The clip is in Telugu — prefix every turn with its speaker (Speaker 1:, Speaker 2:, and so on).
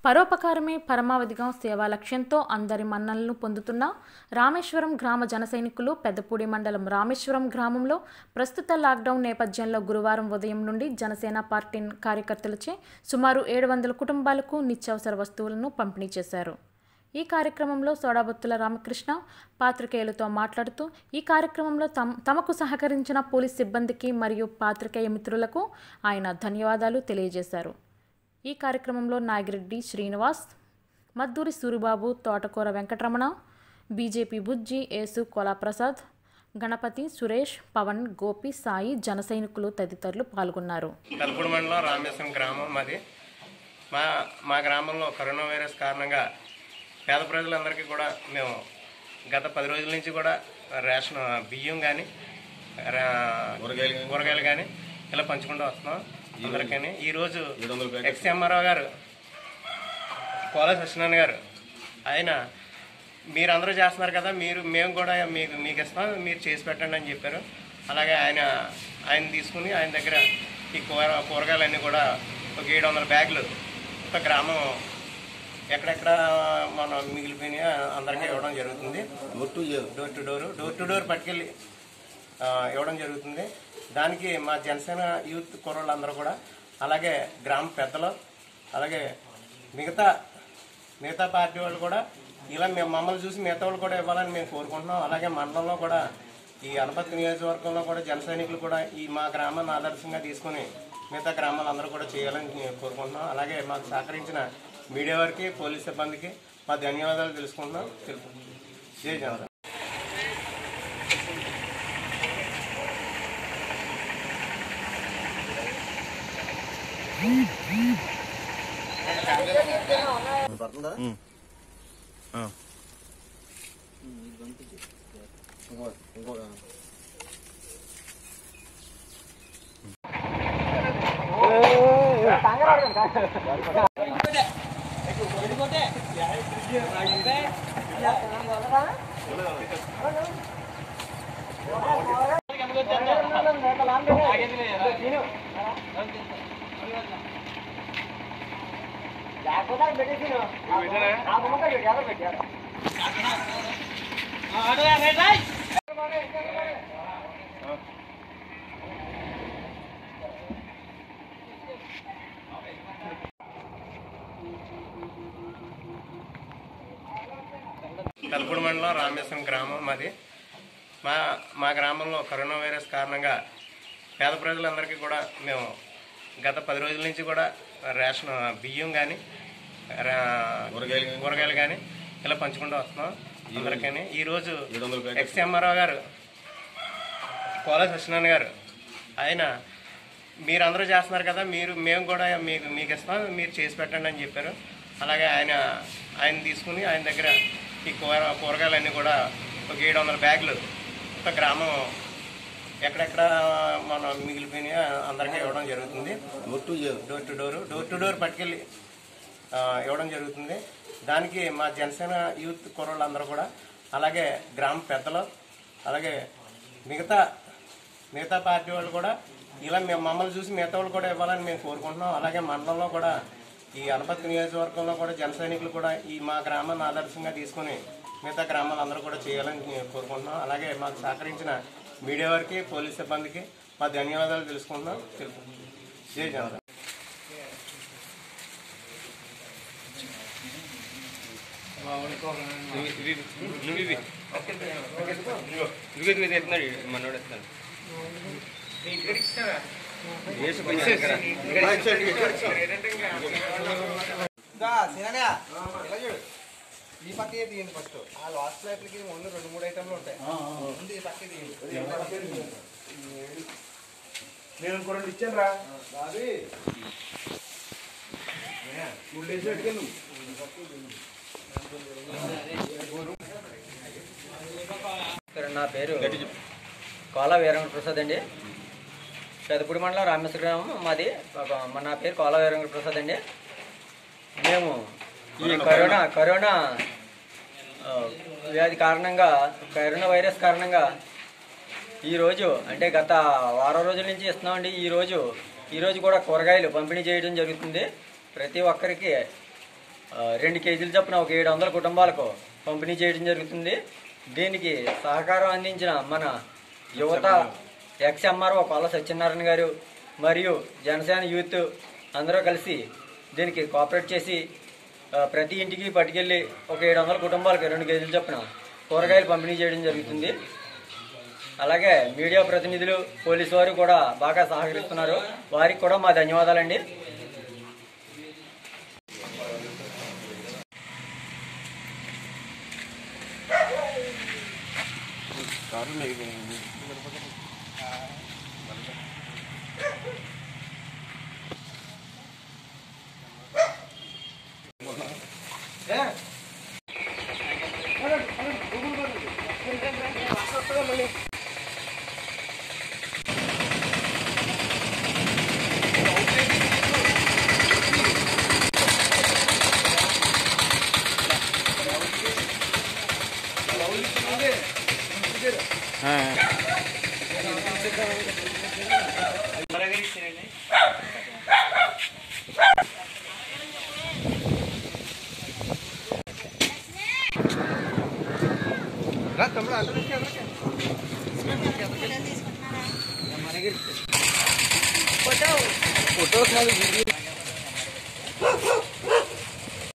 Speaker 1: పరోపకారమే పరమావధిగా సేవా లక్ష్యంతో అందరి మన్ననలను పొందుతున్న రామేశ్వరం గ్రామ జన సైనికులు పెద్దపూడి మండలం రామేశ్వరం గ్రామంలో ప్రస్తుత లాక్డౌన్ నేపథ్యంలో గురువారం ఉదయం నుండి జనసేన పార్టీ కార్యకర్తలచే సుమారు ఏడు వందల కుటుంబాలకు నిత్యావసర వస్తువులను పంపిణీ చేశారు ఈ కార్యక్రమంలో సోడాబొత్తుల రామకృష్ణ పాత్రికేయులతో మాట్లాడుతూ ఈ కార్యక్రమంలో తమ తమకు సహకరించిన పోలీస్ సిబ్బందికి మరియు పాత్రికేయ మిత్రులకు ఆయన ధన్యవాదాలు తెలియజేశారు ఈ కార్యక్రమంలో నాగిరెడ్డి శ్రీనివాస్ మద్దూరి సూరిబాబు తోటకూర వెంకటరమణ బీజేపీ బుజ్జి యేసు కొలాప్రసాద్ గణపతి సురేష్ పవన్ గోపి సాయి జన సైనికులు తదితరులు పాల్గొన్నారు
Speaker 2: తలుపుడు మండలం రామేశ్వరం గ్రామం మాది మా మా గ్రామంలో కరోనా వైరస్ కారణంగా పేద ప్రజలందరికీ కూడా మేము గత పది రోజుల నుంచి కూడా రేషన్ బియ్యం కానీ కూరగాయలు కానీ ఇలా పంచుకుంటూ వస్తున్నాం అందరికీ ఈరోజు ఎక్స్ఎంఆర్ఓ గారు కోల సత్యనారాయణ గారు ఆయన మీరందరూ చేస్తున్నారు కదా మీరు మేము కూడా మీకు మీకు ఇస్తాం మీరు చేసి పెట్టండి అని చెప్పారు అలాగే ఆయన ఆయన తీసుకుని ఆయన దగ్గర ఈ కూర కూరగాయలన్నీ కూడా ఒక ఏడు వందల బ్యాగులు ఒక గ్రామం ఎక్కడెక్కడ మనం మిగిలిపోయినాయి అందరికీ ఇవ్వడం జరుగుతుంది door to door door to door పట్టుకెళ్ళి ఆ, ఇవ్వడం జరుగుతుంది దానికి మా జనసేన యూత్ కుర్రోళ్ళందరూ కూడా అలాగే గ్రామ పెద్దలు అలాగే మిగతా మిగతా పార్టీ వాళ్ళు కూడా ఇలా మేము మమ్మల్ని చూసి మిగతా వాళ్ళు కూడా ఇవ్వాలని మేము కోరుకుంటున్నాం అలాగే మండలంలో కూడా ఈ అనపత్తి నియోజకవర్గంలో కూడా జన సైనికులు కూడా ఈ మా గ్రామాన్ని ఆదర్శంగా తీసుకుని మిగతా గ్రామాలందరూ కూడా చేయాలని మేము కోరుకుంటున్నాం అలాగే మాకు సహకరించిన మీడియా వారికి పోలీస్ సిబ్బందికి మా ధన్యవాదాలు తెలుసుకుంటున్నాం తెలుపు జై జనతా తలుపుడు మండలం రామేశ్వరం గ్రామం మాది మా మా గ్రామంలో కరోనా వైరస్ కారణంగా పేద ప్రజలందరికీ కూడా మేము గత పది రోజుల నుంచి కూడా రేషన్ బియ్యం కానీ కూరగాయలు కానీ ఇలా పంచుకుంటూ వస్తున్నాం అందరికీ ఈరోజు ఎక్స్ఎంఆర్ఓ గారు కోల సత్యనారాయణ గారు ఆయన మీరందరూ చేస్తున్నారు కదా మీరు మేము కూడా మీకు మీకు ఇస్తాం మీరు చేసి పెట్టండి అని చెప్పారు అలాగే ఆయన ఆయన తీసుకుని ఆయన దగ్గర ఈ కూర కూరగాయలన్నీ కూడా ఒక ఏడు వందల బ్యాగులు ఒక గ్రామం ఎక్కడెక్కడ మనం మిగిలిపోయినాయి అందరికీ ఇవ్వడం జరుగుతుంది door to door door to door పట్టుకెళ్ళి ఆ, ఇవ్వడం జరుగుతుంది దానికి మా జనసేన యూత్ కుర్రోళ్ళందరూ కూడా అలాగే గ్రామ పెద్దలు అలాగే మిగతా మిగతా పార్టీ వాళ్ళు కూడా ఇలా మేము మమ్మల్ని చూసి మిగతా వాళ్ళు కూడా ఇవ్వాలని మేము కోరుకుంటున్నాం అలాగే మండలంలో కూడా ఈ అనపత్తి నియోజకవర్గంలో కూడా జన సైనికులు కూడా ఈ మా గ్రామాన్ని ఆదర్శంగా తీసుకుని మిగతా గ్రామాలందరూ కూడా చేయాలని మేము కోరుకుంటున్నాం అలాగే మాకు సహకరించిన మీడియా వారికి పోలీస్ సిబ్బందికి మా ధన్యవాదాలు తెలుసుకుంటున్నాం తెలుపు జై జనతా
Speaker 3: ఇంకా సిననే ఇలా చూడు ఈ పక్క తీయండి ఫస్ట్ ఆ లాస్ట్ ఫ్లైట్లకి ఓన్లీ రెండు మూడు ఐటమ్లు ఉంటాయి ముందు ఈ పక్క తీయండి నేను ఇంకో రెండు ఇచ్చాను రా అది ముళ్ళేసి పెట్టుకెళ్ళు
Speaker 4: ఇక్కడ నా పేరు కోలా వీరంగ ప్రసాద్ అండి పెదపూడి మండలం రామేశ్వర గ్రామం మాది ఒక- మా నా పేరు కోలా వీరంగ ప్రసాద్ అండి మేము ఈ కరోనా కరోనా ఆ, వ్యాధి కారణంగా కరోనా వైరస్ కారణంగా ఈరోజు అంటే గత వారం రోజుల నుంచి ఇస్తున్నామండి ఈరోజు ఈరోజు కూడా కూరగాయలు పంపిణీ చేయడం జరుగుతుంది ప్రతి ఒక్కరికి ఆ, రెండు కేజీలు చొప్పున ఒక ఏడు వందల కుటుంబాలకు పంపిణీ చేయడం జరుగుతుంది దీనికి సహకారం అందించిన మన యువత ఎక్స్ఎంఆర్ఓ కొల్ల సత్యనారాయణ గారు మరియు జనసేన యూత్ అందరూ కలిసి దీనికి కోఆపరేట్ చేసి ఆ, ప్రతి ఇంటికి పట్టుకెళ్ళి ఒక ఏడు వందల కుటుంబాలకు రెండు కేజీలు చొప్పున కూరగాయలు పంపిణీ చేయడం జరుగుతుంది అలాగే మీడియా ప్రతినిధులు పోలీసు వారు కూడా బాగా సహకరిస్తున్నారు వారికి కూడా మా ధన్యవాదాలండి
Speaker 3: రా తమ్ముడు అందరికీ అందరికీ
Speaker 4: ఫోటో